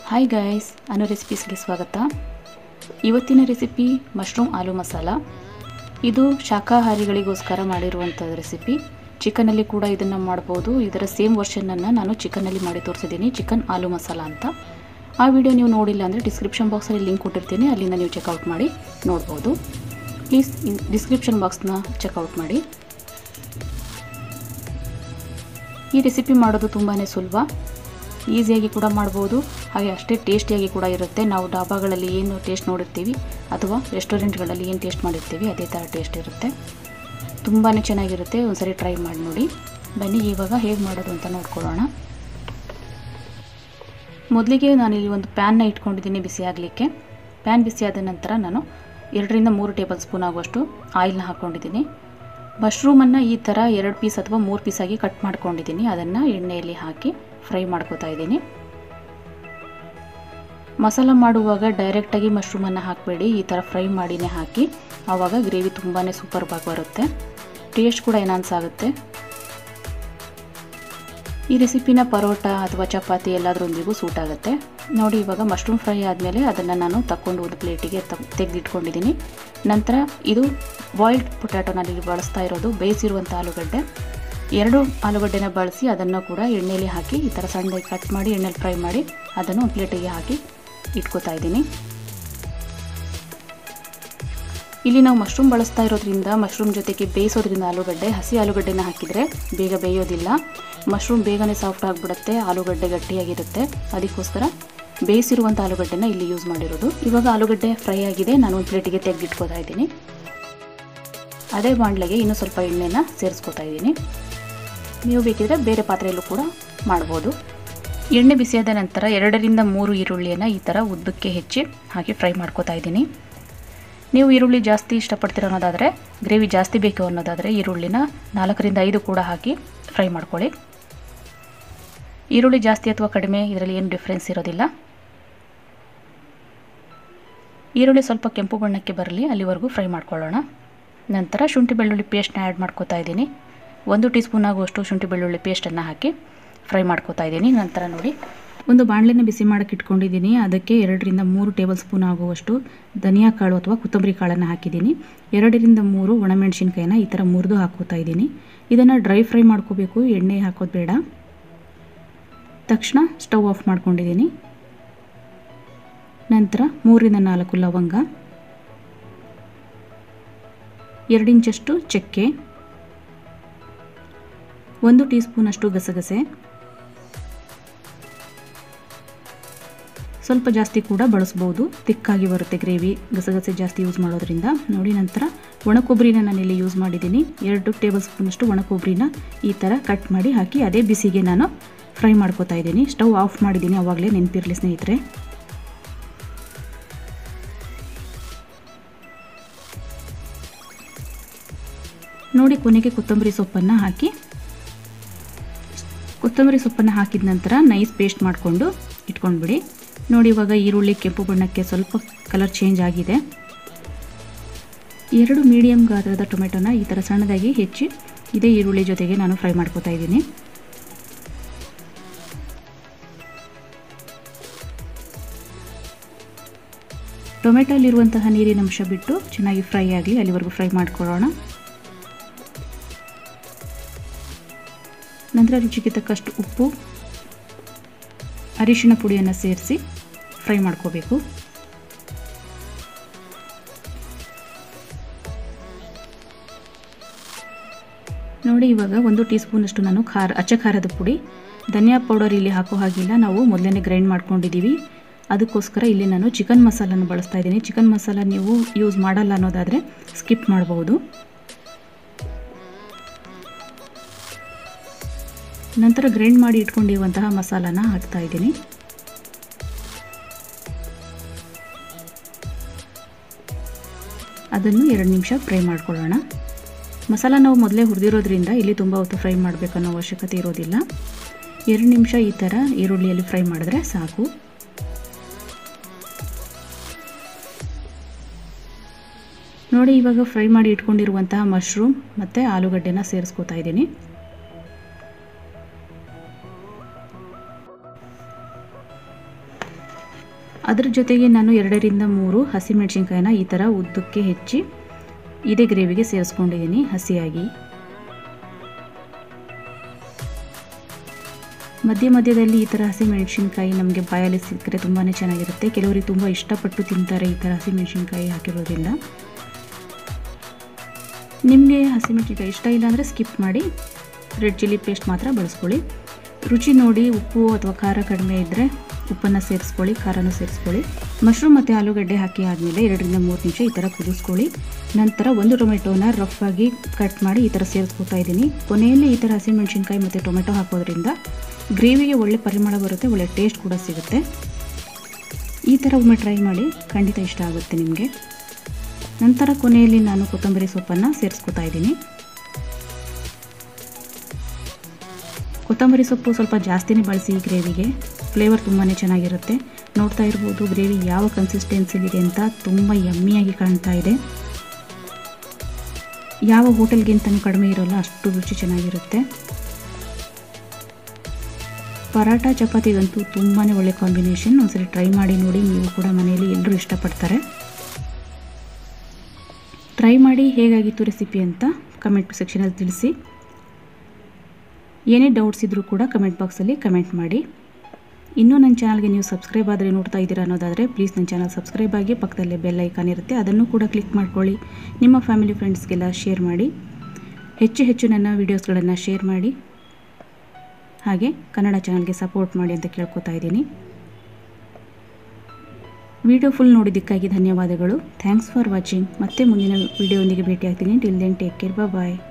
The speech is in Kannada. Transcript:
ಹಾಯ್ ಗಾಯ್ಸ್ ಅನು ರೆಸಿಪೀಸ್ಗೆ ಸ್ವಾಗತ ಇವತ್ತಿನ ರೆಸಿಪಿ ಮಶ್ರೂಮ್ ಆಲೂ ಮಸಾಲ ಇದು ಶಾಕಾಹಾರಿಗಳಿಗೋಸ್ಕರ ಮಾಡಿರುವಂಥ ರೆಸಿಪಿ ಚಿಕನಲ್ಲಿ ಕೂಡ ಇದನ್ನು ಮಾಡ್ಬೋದು ಇದರ ಸೇಮ್ ವರ್ಷನನ್ನು ನಾನು ಚಿಕನಲ್ಲಿ ಮಾಡಿ ತೋರಿಸಿದ್ದೀನಿ ಚಿಕನ್ ಆಲೂ ಮಸಾಲ ಅಂತ ಆ ವಿಡಿಯೋ ನೀವು ನೋಡಿಲ್ಲ ಅಂದರೆ ಡಿಸ್ಕ್ರಿಪ್ಷನ್ ಬಾಕ್ಸಲ್ಲಿ ಲಿಂಕ್ ಕೊಟ್ಟಿರ್ತೀನಿ ಅಲ್ಲಿಂದ ನೀವು ಚೆಕ್ಔಟ್ ಮಾಡಿ ನೋಡ್ಬೋದು ಪ್ಲೀಸ್ ಡಿಸ್ಕ್ರಿಪ್ಷನ್ ಬಾಕ್ಸ್ನ ಚೆಕ್ಔಟ್ ಮಾಡಿ ಈ ರೆಸಿಪಿ ಮಾಡೋದು ತುಂಬಾ ಸುಲಭ ಈಸಿಯಾಗಿ ಕೂಡ ಮಾಡ್ಬೋದು ಹಾಗೆ ಅಷ್ಟೇ ಟೇಸ್ಟಿಯಾಗಿ ಕೂಡ ಇರುತ್ತೆ ನಾವು ಡಾಬಾಗಳಲ್ಲಿ ಏನು ಟೇಸ್ಟ್ ನೋಡಿರ್ತೀವಿ ಅಥವಾ ರೆಸ್ಟೋರೆಂಟ್ಗಳಲ್ಲಿ ಏನು ಟೇಸ್ಟ್ ಮಾಡಿರ್ತೀವಿ ಅದೇ ಥರ ಟೇಸ್ಟ್ ಇರುತ್ತೆ ತುಂಬಾ ಚೆನ್ನಾಗಿರುತ್ತೆ ಒಂದ್ಸರಿ ಟ್ರೈ ಮಾಡಿ ನೋಡಿ ಬನ್ನಿ ಇವಾಗ ಹೇಗೆ ಮಾಡೋದು ಅಂತ ನೋಡ್ಕೊಳ್ಳೋಣ ಮೊದಲಿಗೆ ನಾನಿಲ್ಲಿ ಒಂದು ಪ್ಯಾನ್ನ ಇಟ್ಕೊಂಡಿದ್ದೀನಿ ಬಿಸಿ ಆಗಲಿಕ್ಕೆ ಪ್ಯಾನ್ ಬಿಸಿ ಆದ ನಂತರ ನಾನು ಎರಡರಿಂದ ಮೂರು ಟೇಬಲ್ ಸ್ಪೂನ್ ಆಗುವಷ್ಟು ಆಯಿಲ್ನ ಹಾಕ್ಕೊಂಡಿದ್ದೀನಿ ಮಶ್ರೂಮನ್ನು ಈ ಥರ ಎರಡು ಪೀಸ್ ಅಥವಾ ಮೂರು ಪೀಸಾಗಿ ಕಟ್ ಮಾಡ್ಕೊಂಡಿದ್ದೀನಿ ಅದನ್ನು ಎಣ್ಣೆಯಲ್ಲಿ ಹಾಕಿ ಫ್ರೈ ಮಾಡ್ಕೋತಾ ಇದ್ದೀನಿ ಮಸಾಲ ಮಾಡುವಾಗ ಡೈರೆಕ್ಟಾಗಿ ಮಶ್ರೂಮನ್ನು ಹಾಕಬೇಡಿ ಈ ಥರ ಫ್ರೈ ಮಾಡಿನೇ ಹಾಕಿ ಆವಾಗ ಗ್ರೇವಿ ತುಂಬಾ ಸೂಪರ್ಬಾಗಿ ಬರುತ್ತೆ ಟೇಸ್ಟ್ ಕೂಡ ಎನಾನ್ಸ್ ಆಗುತ್ತೆ ಈ ರೆಸಿಪಿನ ಪರೋಟ ಅಥವಾ ಚಪಾತಿ ಎಲ್ಲದರೊಂದಿಗೂ ಸೂಟ್ ಆಗುತ್ತೆ ನೋಡಿ ಇವಾಗ ಮಶ್ರೂಮ್ ಫ್ರೈ ಆದಮೇಲೆ ಅದನ್ನು ನಾನು ತಗೊಂಡು ಒಂದು ಪ್ಲೇಟಿಗೆ ತೆಗೆದಿಟ್ಕೊಂಡಿದ್ದೀನಿ ನಂತರ ಇದು ಬಾಯ್ಲ್ಡ್ ಪೊಟ್ಯಾಟೋನಲ್ಲಿ ಬಳಸ್ತಾ ಇರೋದು ಬೇಯಿಸಿರುವಂಥ ಆಲೂಗಡ್ಡೆ ಎರಡು ಆಲೂಗಡ್ಡೆನ ಬಳಸಿ ಅದನ್ನು ಕೂಡ ಎಣ್ಣೆಯಲ್ಲಿ ಹಾಕಿ ಈ ಥರ ಸಣ್ಣದಾಗಿ ಕಟ್ ಮಾಡಿ ಎಣ್ಣೆಲಿ ಫ್ರೈ ಮಾಡಿ ಅದನ್ನು ಒಂದು ಪ್ಲೇಟಿಗೆ ಹಾಕಿ ಇಟ್ಕೋತಾ ಇದ್ದೀನಿ ಇಲ್ಲಿ ನಾವು ಮಶ್ರೂಮ್ ಬಳಸ್ತಾ ಇರೋದ್ರಿಂದ ಮಶ್ರೂಮ್ ಜೊತೆಗೆ ಬೇಯಿಸೋದ್ರಿಂದ ಆಲೂಗಡ್ಡೆ ಹಸಿ ಆಲೂಗಡ್ಡೆನ ಹಾಕಿದರೆ ಬೇಗ ಬೇಯೋದಿಲ್ಲ ಮಶ್ರೂಮ್ ಬೇಗನೆ ಸಾಫ್ಟ್ ಆಗಿಬಿಡುತ್ತೆ ಆಲೂಗಡ್ಡೆ ಗಟ್ಟಿಯಾಗಿರುತ್ತೆ ಅದಕ್ಕೋಸ್ಕರ ಬೇಯಿಸಿರುವಂಥ ಆಲೂಗಡ್ಡೆನ ಇಲ್ಲಿ ಯೂಸ್ ಮಾಡಿರೋದು ಇವಾಗ ಆಲೂಗಡ್ಡೆ ಫ್ರೈ ಆಗಿದೆ ನಾನು ಒಂದು ಪ್ಲೇಟಿಗೆ ತೆಗೆದಿಟ್ಕೋತಾ ಇದ್ದೀನಿ ಅದೇ ಬಾಣಲೆಗೆ ಇನ್ನೂ ಸ್ವಲ್ಪ ಎಣ್ಣೆನ ಸೇರಿಸ್ಕೋತಾ ಇದ್ದೀನಿ ನೀವು ಬೇಕಿದ್ರೆ ಬೇರೆ ಪಾತ್ರೆಯಲ್ಲೂ ಕೂಡ ಮಾಡ್ಬೋದು ಎಣ್ಣೆ ಬಿಸಿಯಾದ ನಂತರ ಎರಡರಿಂದ ಮೂರು ಈರುಳ್ಳಿಯನ್ನು ಈ ಥರ ಉದ್ದಕ್ಕೆ ಹೆಚ್ಚಿ ಹಾಕಿ ಫ್ರೈ ಮಾಡ್ಕೋತಾ ಇದ್ದೀನಿ ನೀವು ಈರುಳ್ಳಿ ಜಾಸ್ತಿ ಇಷ್ಟಪಡ್ತೀರ ಅನ್ನೋದಾದರೆ ಗ್ರೇವಿ ಜಾಸ್ತಿ ಬೇಕು ಅನ್ನೋದಾದರೆ ಈರುಳ್ಳಿನ ನಾಲ್ಕರಿಂದ ಐದು ಕೂಡ ಹಾಕಿ ಫ್ರೈ ಮಾಡ್ಕೊಳ್ಳಿ ಈರುಳ್ಳಿ ಜಾಸ್ತಿ ಅಥವಾ ಕಡಿಮೆ ಇದರಲ್ಲಿ ಏನು ಡಿಫ್ರೆನ್ಸ್ ಇರೋದಿಲ್ಲ ಈರುಳ್ಳಿ ಸ್ವಲ್ಪ ಕೆಂಪು ಬಣ್ಣಕ್ಕೆ ಬರಲಿ ಅಲ್ಲಿವರೆಗೂ ಫ್ರೈ ಮಾಡ್ಕೊಳ್ಳೋಣ ನಂತರ ಶುಂಠಿ ಬೆಳ್ಳುಳ್ಳಿ ಪೇಸ್ಟ್ನ ಆ್ಯಡ್ ಮಾಡ್ಕೋತಾ ಇದ್ದೀನಿ ಒಂದು ಟೀ ಸ್ಪೂನ್ ಆಗುವಷ್ಟು ಶುಂಠಿ ಬೆಳ್ಳುಳ್ಳಿ ಪೇಸ್ಟನ್ನು ಹಾಕಿ ಫ್ರೈ ಮಾಡ್ಕೋತಾ ಇದ್ದೀನಿ ನಂತರ ನೋಡಿ ಒಂದು ಬಾಣಲೆನ ಬಿಸಿ ಮಾಡೋಕ್ಕೆ ಇಟ್ಕೊಂಡಿದ್ದೀನಿ ಅದಕ್ಕೆ ಎರಡರಿಂದ ಮೂರು ಟೇಬಲ್ ಸ್ಪೂನ್ ಆಗುವಷ್ಟು ಧನಿಯಾ ಕಾಳು ಅಥವಾ ಕೊತ್ತಂಬರಿ ಕಾಳನ್ನು ಹಾಕಿದ್ದೀನಿ ಎರಡರಿಂದ ಮೂರು ಒಣಮೆಣಸಿನ್ಕಾಯಿನ ಈ ಥರ ಮುರಿದು ಹಾಕೋತಾ ಇದ್ದೀನಿ ಇದನ್ನು ಡ್ರೈ ಫ್ರೈ ಮಾಡ್ಕೋಬೇಕು ಎಣ್ಣೆ ಹಾಕೋದು ಬೇಡ ತಕ್ಷಣ ಸ್ಟವ್ ಆಫ್ ಮಾಡ್ಕೊಂಡಿದ್ದೀನಿ ನಂತರ ಮೂರರಿಂದ ನಾಲ್ಕು ಲವಂಗ ಎರಡು ಇಂಚಷ್ಟು ಚಕ್ಕೆ ಒಂದು ಟೀ ಸ್ಪೂನಷ್ಟು ಗಸಗಸೆ ಸ್ವಲ್ಪ ಜಾಸ್ತಿ ಕೂಡ ಬಳಸ್ಬೋದು ತಿಕ್ಕಾಗಿ ಬರುತ್ತೆ ಗ್ರೇವಿ ಗಸಗಸೆ ಜಾಸ್ತಿ ಯೂಸ್ ಮಾಡೋದ್ರಿಂದ ನೋಡಿ ನಂತರ ಒಣ ಕೊಬ್ಬರಿನ ನಾನಿಲ್ಲಿ ಯೂಸ್ ಮಾಡಿದ್ದೀನಿ ಎರಡು ಟೇಬಲ್ ಸ್ಪೂನಷ್ಟು ಒಣ ಕೊಬ್ಬರಿನ ಈ ಥರ ಕಟ್ ಮಾಡಿ ಹಾಕಿ ಅದೇ ಬಿಸಿಗೆ ನಾನು ಫ್ರೈ ಮಾಡ್ಕೋತಾ ಇದ್ದೀನಿ ಸ್ಟವ್ ಆಫ್ ಮಾಡಿದ್ದೀನಿ ಆವಾಗಲೇ ನೆನಪಿರಲಿ ಸ್ನೇಹಿತರೆ ನೋಡಿ ಕೊನೆಗೆ ಕೊತ್ತಂಬರಿ ಸೊಪ್ಪನ್ನು ಹಾಕಿ ಕೊತ್ತಂಬರಿ ಸೊಪ್ಪನ್ನು ಹಾಕಿದ ನಂತರ ನೈಸ್ ಪೇಸ್ಟ್ ಮಾಡಿಕೊಂಡು ಇಟ್ಕೊಂಡ್ಬಿಡಿ ನೋಡಿ ಇವಾಗ ಈರುಳ್ಳಿ ಕೆಂಪು ಬಣ್ಣಕ್ಕೆ ಸ್ವಲ್ಪ ಕಲರ್ ಚೇಂಜ್ ಆಗಿದೆ ಎರಡು ಮೀಡಿಯಮ್ ಗಾತ್ರದ ಟೊಮೆಟೊನ ಈ ಥರ ಸಣ್ಣದಾಗಿ ಹೆಚ್ಚಿ ಇದೇ ಈರುಳ್ಳಿ ಜೊತೆಗೆ ನಾನು ಫ್ರೈ ಮಾಡ್ಕೋತಾ ಇದ್ದೀನಿ ಟೊಮೆಟೊಲಿರುವಂತಹ ನೀರಿನ ಅಂಶ ಬಿಟ್ಟು ಚೆನ್ನಾಗಿ ಫ್ರೈ ಆಗಲಿ ಅಲ್ಲಿವರೆಗೂ ಫ್ರೈ ಮಾಡ್ಕೊಳ್ಳೋಣ ನಂತರ ರುಚಿಗೆ ತಕ್ಕಷ್ಟು ಉಪ್ಪು ಅರಿಶಿಣ ಪುಡಿಯನ್ನು ಸೇರಿಸಿ ಫ್ರೈ ಮಾಡ್ಕೋಬೇಕು ನೋಡಿ ಇವಾಗ ಒಂದು ಟೀ ಸ್ಪೂನಷ್ಟು ನಾನು ಖಾರ ಅಚ್ಚ ಖಾರದ ಪುಡಿ ಧನಿಯಾ ಪೌಡರ್ ಇಲ್ಲಿ ಹಾಕೋ ಹಾಗಿಲ್ಲ ನಾವು ಮೊದಲೇ ಗ್ರೈಂಡ್ ಮಾಡ್ಕೊಂಡಿದ್ದೀವಿ ಅದಕ್ಕೋಸ್ಕರ ಇಲ್ಲಿ ನಾನು ಚಿಕನ್ ಮಸಾಲನ್ನು ಬಳಸ್ತಾ ಇದ್ದೀನಿ ಚಿಕನ್ ಮಸಾಲ ನೀವು ಯೂಸ್ ಮಾಡಲ್ಲ ಅನ್ನೋದಾದರೆ ಸ್ಕಿಪ್ ಮಾಡಬಹುದು ನಂತರ ಗ್ರೈಂಡ್ ಮಾಡಿ ಇಟ್ಕೊಂಡಿರುವಂತಹ ಮಸಾಲಾನ ಹಾಕ್ತಾ ಇದ್ದೀನಿ ಅದನ್ನು ಎರಡು ನಿಮಿಷ ಫ್ರೈ ಮಾಡ್ಕೊಳ್ಳೋಣ ಮಸಾಲ ನಾವು ಮೊದಲೇ ಹುರಿದಿರೋದ್ರಿಂದ ಇಲ್ಲಿ ತುಂಬ ಹೊತ್ತು ಫ್ರೈ ಮಾಡಬೇಕನ್ನೋ ಅವಶ್ಯಕತೆ ಇರೋದಿಲ್ಲ ಎರಡು ನಿಮಿಷ ಈ ಥರ ಈರುಳ್ಳಿಯಲ್ಲಿ ಫ್ರೈ ಮಾಡಿದ್ರೆ ಸಾಕು ನೋಡಿ ಇವಾಗ ಫ್ರೈ ಮಾಡಿ ಇಟ್ಕೊಂಡಿರುವಂತಹ ಮಶ್ರೂಮ್ ಮತ್ತು ಆಲೂಗಡ್ಡೆನ ಸೇರಿಸ್ಕೋತಾ ಇದ್ದೀನಿ ಅದ್ರ ಜೊತೆಗೆ ನಾನು ಎರಡರಿಂದ ಮೂರು ಹಸಿಮೆಣಸಿನ್ಕಾಯಿನ ಈ ಥರ ಉದ್ದಕ್ಕೆ ಹೆಚ್ಚಿ ಇದೇ ಗ್ರೇವಿಗೆ ಸೇರಿಸ್ಕೊಂಡಿದ್ದೀನಿ ಹಸಿಯಾಗಿ ಮಧ್ಯ ಮಧ್ಯದಲ್ಲಿ ಈ ಥರ ಹಸಿಮೆಣಸಿನ್ಕಾಯಿ ನಮಗೆ ಬಾಯಲ್ಲಿ ಸಿಕ್ಕರೆ ತುಂಬಾ ಚೆನ್ನಾಗಿರುತ್ತೆ ಕೆಲವರಿಗೆ ತುಂಬ ಇಷ್ಟಪಟ್ಟು ತಿಂತಾರೆ ಈ ಥರ ಹಸಿಮೆಣಸಿನ್ಕಾಯಿ ಹಾಕಿರೋದ್ರಿಂದ ನಿಮಗೆ ಹಸಿಮೆಣಸಿನ್ಕಾಯಿ ಇಷ್ಟ ಇಲ್ಲ ಅಂದರೆ ಸ್ಕಿಪ್ ಮಾಡಿ ರೆಡ್ ಚಿಲ್ಲಿ ಪೇಸ್ಟ್ ಮಾತ್ರ ಬಳಸ್ಕೊಳ್ಳಿ ರುಚಿ ನೋಡಿ ಉಪ್ಪು ಅಥವಾ ಖಾರ ಕಡಿಮೆ ಇದ್ದರೆ ಉಪ್ಪನ್ನು ಸೇರಿಸ್ಕೊಳ್ಳಿ ಖಾರನೂ ಸೇರಿಸ್ಕೊಳ್ಳಿ ಮಶ್ರೂಮ್ ಮತ್ತು ಆಲೂಗಡ್ಡೆ ಹಾಕಿ ಆದಮೇಲೆ ಎರಡರಿಂದ ಮೂರು ನಿಮಿಷ ಈ ಥರ ಕುದಿಸ್ಕೊಳ್ಳಿ ನಂತರ ಒಂದು ಟೊಮೆಟೋನ ರಫ್ ಆಗಿ ಕಟ್ ಮಾಡಿ ಈ ಥರ ಸೇರಿಸ್ಕೊತಾ ಇದ್ದೀನಿ ಕೊನೆಯಲ್ಲಿ ಈ ಥರ ಹಸಿಮೆಣಸಿನ್ಕಾಯಿ ಮತ್ತು ಟೊಮೆಟೊ ಹಾಕೋದ್ರಿಂದ ಗ್ರೇವಿಗೆ ಒಳ್ಳೆ ಪರಿಮಳ ಬರುತ್ತೆ ಒಳ್ಳೆ ಟೇಸ್ಟ್ ಕೂಡ ಸಿಗುತ್ತೆ ಈ ಥರ ಒಮ್ಮೆ ಟ್ರೈ ಮಾಡಿ ಖಂಡಿತ ಇಷ್ಟ ಆಗುತ್ತೆ ನಿಮಗೆ ನಂತರ ಕೊನೆಯಲ್ಲಿ ನಾನು ಕೊತ್ತಂಬರಿ ಸೊಪ್ಪನ್ನು ಸೇರಿಸ್ಕೊತಾ ಇದ್ದೀನಿ ಕೊತ್ತಂಬರಿ ಸೊಪ್ಪು ಸ್ವಲ್ಪ ಜಾಸ್ತಿನೇ ಬಳಸಿ ಈ ಗ್ರೇವಿಗೆ ಫ್ಲೇವರ್ ತುಂಬಾ ಚೆನ್ನಾಗಿರುತ್ತೆ ನೋಡ್ತಾ ಇರ್ಬೋದು ಗ್ರೇವಿ ಯಾವ ಕನ್ಸಿಸ್ಟೆನ್ಸಿಲಿದೆ ಅಂತ ತುಂಬ ಯಮ್ಮಿಯಾಗಿ ಕಾಣ್ತಾ ಇದೆ ಯಾವ ಹೋಟೆಲ್ಗಿಂತನೂ ಕಡಿಮೆ ಇರೋಲ್ಲ ಅಷ್ಟು ರುಚಿ ಚೆನ್ನಾಗಿರುತ್ತೆ ಪರಾಟ ಚಪಾತಿಗಂತೂ ತುಂಬಾ ಒಳ್ಳೆ ಕಾಂಬಿನೇಷನ್ ಒಂದ್ಸರಿ ಟ್ರೈ ಮಾಡಿ ನೋಡಿ ನೀವು ಕೂಡ ಮನೆಯಲ್ಲಿ ಎಲ್ಲರೂ ಇಷ್ಟಪಡ್ತಾರೆ ಟ್ರೈ ಮಾಡಿ ಹೇಗಾಗಿತ್ತು ರೆಸಿಪಿ ಅಂತ ಕಮೆಂಟ್ ಸೆಕ್ಷನಲ್ಲಿ ತಿಳಿಸಿ ಏನೇ ಡೌಟ್ಸ್ ಇದ್ದರೂ ಕೂಡ ಕಮೆಂಟ್ ಬಾಕ್ಸಲ್ಲಿ ಕಮೆಂಟ್ ಮಾಡಿ ಇನ್ನೂ ನನ್ನ ಚಾನಲ್ಗೆ ನೀವು ಸಬ್ಸ್ಕ್ರೈಬ್ ಆದರೆ ನೋಡ್ತಾ ಇದ್ದೀರಾ ಅನ್ನೋದಾದರೆ ಪ್ಲೀಸ್ ನನ್ನ ಚಾನಲ್ ಸಬ್ಸ್ಕ್ರೈಬ್ ಆಗಿ ಪಕ್ಕದಲ್ಲೇ ಬೆಲ್ ಐಕಾನ್ ಇರುತ್ತೆ ಅದನ್ನು ಕೂಡ ಕ್ಲಿಕ್ ಮಾಡ್ಕೊಳ್ಳಿ ನಿಮ್ಮ ಫ್ಯಾಮಿಲಿ ಫ್ರೆಂಡ್ಸ್ಗೆಲ್ಲ ಶೇರ್ ಮಾಡಿ ಹೆಚ್ಚು ಹೆಚ್ಚು ನನ್ನ ವೀಡಿಯೋಸ್ಗಳನ್ನು ಶೇರ್ ಮಾಡಿ ಹಾಗೆ ಕನ್ನಡ ಚಾನಲ್ಗೆ ಸಪೋರ್ಟ್ ಮಾಡಿ ಅಂತ ಕೇಳ್ಕೊತಾ ಇದ್ದೀನಿ ವಿಡಿಯೋ ಫುಲ್ ನೋಡಿದ್ದಕ್ಕಾಗಿ ಧನ್ಯವಾದಗಳು ಥ್ಯಾಂಕ್ಸ್ ಫಾರ್ ವಾಚಿಂಗ್ ಮತ್ತೆ ಮುಂದಿನ ವಿಡಿಯೋದೊಂದಿಗೆ ಭೇಟಿ ಆಗ್ತೀನಿ ಟಿಲ್ ದೆನ್ ಟೇಕ್ ಕೇರ್ ಬಾಯ್